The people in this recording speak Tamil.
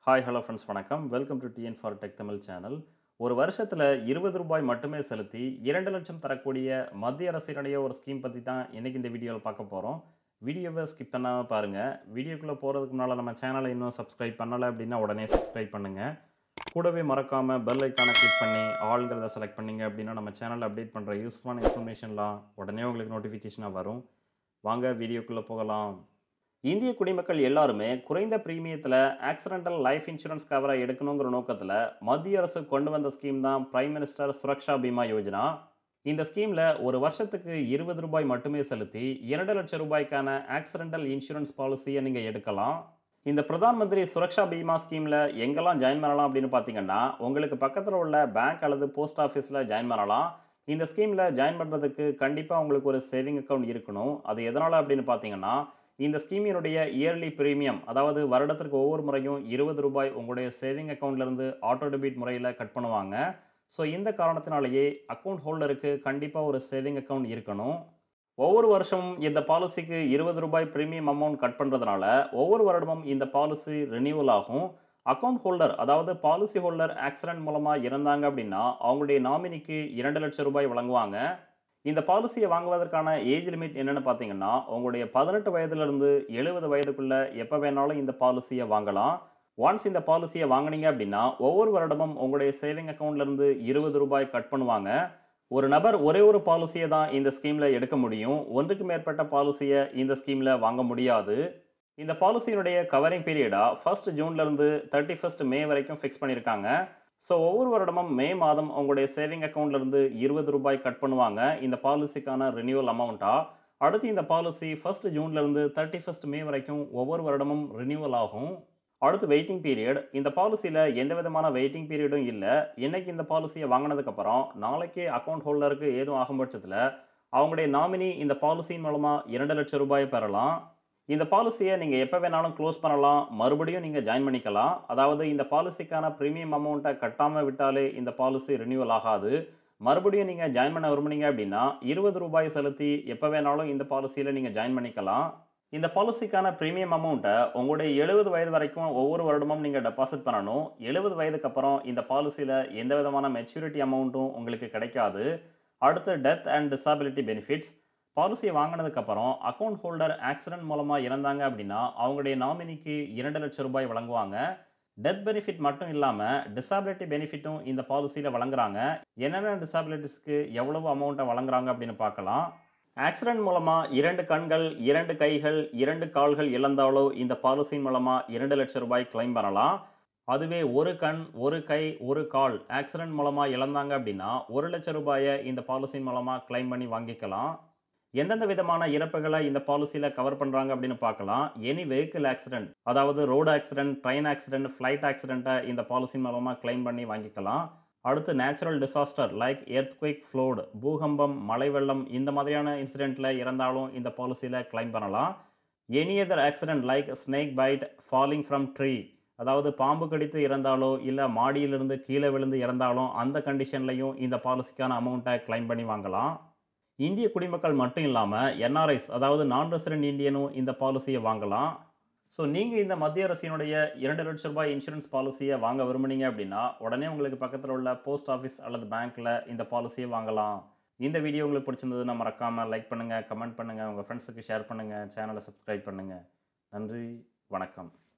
ஹாய் ஹலோ ஃப்ரெண்ட்ஸ் வணக்கம் welcome to TN for tech Tamil channel ஒரு வருஷத்தில் இருபது ரூபாய் மட்டுமே செலுத்தி இரண்டு லட்சம் தரக்கூடிய மத்திய அரசினுடைய ஒரு ஸ்கீம் பற்றி தான் இன்றைக்கி இந்த வீடியோவில் பார்க்க போகிறோம் வீடியோவை ஸ்கிப் பண்ணாமல் பாருங்கள் வீடியோக்குள்ளே போகிறதுக்கு முன்னால் நம்ம சேனலை இன்னும் சப்ஸ்கிரைப் பண்ணலை அப்படின்னா உடனே சப்ஸ்கிரைப் பண்ணுங்கள் கூடவே மறக்காமல் பெல் ஐக்கானை கிளிக் பண்ணி ஆல்ங்கிறத செலக்ட் பண்ணீங்க அப்படின்னா நம்ம சேனலில் அப்டேட் பண்ணுற யூஸ்ஃபுல்லான இன்ஃபர்மேஷன்லாம் உடனே உங்களுக்கு நோட்டிஃபிகேஷனாக வரும் வாங்க வீடியோக்குள்ளே போகலாம் இந்திய குடிமக்கள் எல்லாருமே குறைந்த பிரீமியத்தில் ஆக்சிடென்டல் லைஃப் இன்சூரன்ஸ் கவரை எடுக்கணுங்கிற நோக்கத்தில் மத்திய அரசு கொண்டு வந்த ஸ்கீம் தான் பிரைம் மினிஸ்டர் சுரக்ஷா பீமா யோஜனா இந்த ஸ்கீமில் ஒரு வருஷத்துக்கு இருபது ரூபாய் மட்டுமே செலுத்தி இரண்டு லட்சம் ரூபாய்க்கான ஆக்சிடென்டல் இன்சூரன்ஸ் பாலிசியை நீங்கள் எடுக்கலாம் இந்த பிரதான் மந்திரி சுரக்ஷா பீமா ஸ்கீமில் எங்கெல்லாம் ஜாயின் பண்ணலாம் அப்படின்னு பார்த்தீங்கன்னா உங்களுக்கு பக்கத்தில் உள்ள பேங்க் அல்லது போஸ்ட் ஆஃபீஸில் ஜாயின் பண்ணலாம் இந்த ஸ்கீமில் ஜாயின் பண்ணுறதுக்கு கண்டிப்பாக உங்களுக்கு ஒரு சேவிங் அக்கௌண்ட் இருக்கணும் அது எதனால் அப்படின்னு பார்த்தீங்கன்னா இந்த ஸ்கீமினுடைய இயர்லி பிரீமியம் அதாவது வருடத்திற்கு ஒவ்வொரு முறையும் இருபது ரூபாய் உங்களுடைய சேவிங் அக்கௌண்ட்லேருந்து ஆட்டோ டெபிட் முறையில் கட் பண்ணுவாங்க ஸோ இந்த காரணத்தினாலேயே அக்கௌண்ட் ஹோல்டருக்கு கண்டிப்பாக ஒரு சேவிங் அக்கௌண்ட் இருக்கணும் ஒவ்வொரு வருஷமும் இந்த பாலிசிக்கு இருபது ரூபாய் பிரீமியம் அமௌண்ட் கட் பண்ணுறதுனால ஒவ்வொரு வருடமும் இந்த பாலிசி ரினியூவல் ஆகும் அக்கௌண்ட் ஹோல்டர் அதாவது பாலிசி ஹோல்டர் ஆக்சிடென்ட் மூலமாக இறந்தாங்க அப்படின்னா அவங்களுடைய நாமினிக்கு இரண்டு லட்சம் ரூபாய் வழங்குவாங்க இந்த பாலிசியை வாங்குவதற்கான ஏஜ் லிமிட் என்னென்னு பார்த்தீங்கன்னா உங்களுடைய பதினெட்டு வயதுலேருந்து எழுபது வயதுக்குள்ளே எப்போ வேணாலும் இந்த பாலிசியை வாங்கலாம் ஒன்ஸ் இந்த பாலிசியை வாங்கினீங்க அப்படின்னா ஒவ்வொரு வருடமும் உங்களுடைய சேவிங் அக்கௌண்ட்லேருந்து இருபது ரூபாய் கட் பண்ணுவாங்க ஒரு நபர் ஒரே ஒரு பாலிசியை தான் இந்த ஸ்கீமில் எடுக்க முடியும் ஒன்றுக்கு மேற்பட்ட பாலிசியை இந்த ஸ்கீமில் வாங்க முடியாது இந்த பாலிசியினுடைய கவரிங் பீரியடாக ஃபர்ஸ்ட் ஜூன்லேருந்து தேர்ட்டி ஃபர்ஸ்ட் மே வரைக்கும் ஃபிக்ஸ் பண்ணியிருக்காங்க ஸோ ஒவ்வொரு வருடமும் மே மாதம் உங்களுடைய சேவிங் அக்கௌண்ட்லேருந்து இருபது ரூபாய் கட் பண்ணுவாங்க இந்த பாலிசிக்கான ரினியூவல் அமௌண்ட்டாக அடுத்து இந்த பாலிசி ஃபர்ஸ்ட் ஜூன்லேருந்து தேர்ட்டி ஃபர்ஸ்ட் மே வரைக்கும் ஒவ்வொரு வருடமும் ரினியூவல் ஆகும் அடுத்து வெயிட்டிங் பீரியட் இந்த பாலிசியில் எந்த விதமான வெயிட்டிங் பீரியடும் இல்லை இன்னைக்கு இந்த பாலிசியை வாங்கினதுக்கப்புறம் நாளைக்கே அக்கௌண்ட் ஹோல்டருக்கு ஏதும் ஆகும் பட்சத்தில் அவங்களுடைய நாமினி இந்த பாலிசியின் மூலமாக இரண்டு லட்சம் ரூபாய் பெறலாம் இந்த பாலிசியை நீங்கள் எப்போ வேணாலும் க்ளோஸ் பண்ணலாம் மறுபடியும் நீங்கள் ஜாயின் பண்ணிக்கலாம் அதாவது இந்த பாலிசிக்கான ப்ரீமியம் அமௌண்ட்டை கட்டாமல் விட்டாலே இந்த பாலிசி ரினியூவல் ஆகாது மறுபடியும் நீங்கள் ஜாயின் பண்ண விரும்புனீங்க அப்படின்னா இருபது ரூபாய் செலுத்தி எப்போ வேணாலும் இந்த பாலிசியில் நீங்கள் ஜாயின் பண்ணிக்கலாம் இந்த பாலிசிக்கான ப்ரீமியம் அமௌண்ட்டை உங்களுடைய எழுபது வயது வரைக்கும் ஒவ்வொரு வருடமும் நீங்கள் டெபாசிட் பண்ணணும் எழுபது வயதுக்கு அப்புறம் இந்த பாலிசியில் எந்த விதமான மெச்சூரிட்டி அமௌண்ட்டும் உங்களுக்கு கிடைக்காது அடுத்து டெத் அண்ட் டிசபிலிட்டி பெனிஃபிட்ஸ் பாலிசியை வாங்கினதுக்கப்புறம் அக்கௌண்ட் ஹோல்டர் ஆக்சிடென்ட் மூலமாக இறந்தாங்க அப்படின்னா அவங்களுடைய நாமினிக்கு இரண்டு லட்சம் ரூபாய் வழங்குவாங்க டெத் பெனிஃபிட் மட்டும் இல்லாமல் டிசபிலிட்டி பெனிஃபிட்டும் இந்த பாலிசியில் வழங்குறாங்க என்னென்ன டிசபிலிட்டிஸ்க்கு எவ்வளவு அமௌண்ட்டை வழங்குறாங்க அப்படின்னு பார்க்கலாம் ஆக்சிடென்ட் மூலமாக இரண்டு கண்கள் இரண்டு கைகள் இரண்டு கால்கள் இழந்தாலோ இந்த பாலிசியின் மூலமாக இரண்டு லட்சம் ரூபாய் கிளைம் பண்ணலாம் அதுவே ஒரு கண் ஒரு கை ஒரு கால் ஆக்சிடென்ட் மூலமாக இழந்தாங்க அப்படின்னா ஒரு லட்சம் ரூபாயை இந்த பாலிசியின் மூலமாக கிளைம் பண்ணி வாங்கிக்கலாம் எந்தெந்த விதமான இறப்புகளை இந்த பாலிசியில் கவர் பண்ணுறாங்க அப்படின்னு பார்க்கலாம் எனி வெஹிக்கிள் ஆக்சிடென்ட் அதாவது road accident train accident flight ஆக்சிடென்ட்டை இந்த பாலிசின் மூலமாக கிளைம் பண்ணி வாங்கிக்கலாம் அடுத்து natural disaster like earthquake flood பூகம்பம் மழை வெள்ளம் இந்த மாதிரியான இன்சிடெண்ட்டில் இறந்தாலும் இந்த பாலிசியில் கிளைம் பண்ணலாம் any other accident like snake bite falling from tree அதாவது பாம்பு கடித்து இறந்தாலோ இல்லை மாடியிலிருந்து கீழே விழுந்து இறந்தாலும் அந்த கண்டிஷன்லையும் இந்த பாலிசிக்கான அமௌண்ட்டை கிளைம் பண்ணி வாங்கலாம் இந்திய குடிமக்கள் மட்டும் இல்லாமல் என்ஆர்ஐஸ் அதாவது நான் ரெசிடென்ட் இந்தியனும் இந்த பாலிசியை வாங்கலாம் ஸோ நீங்கள் இந்த மத்திய அரசினுடைய இரண்டு லட்சம் ரூபாய் இன்சூரன்ஸ் பாலிசியை வாங்க விரும்புனீங்க அப்படின்னா உடனே உங்களுக்கு பக்கத்தில் உள்ள போஸ்ட் ஆஃபீஸ் அல்லது பேங்க்கில் இந்த பாலிசியை வாங்கலாம் இந்த வீடியோ உங்களுக்கு பிடிச்சிருந்ததுன்னா மறக்காமல் லைக் பண்ணுங்கள் கமெண்ட் பண்ணுங்கள் உங்கள் ஃப்ரெண்ட்ஸுக்கு ஷேர் பண்ணுங்கள் சேனலை சப்ஸ்கிரைப் பண்ணுங்கள் நன்றி வணக்கம்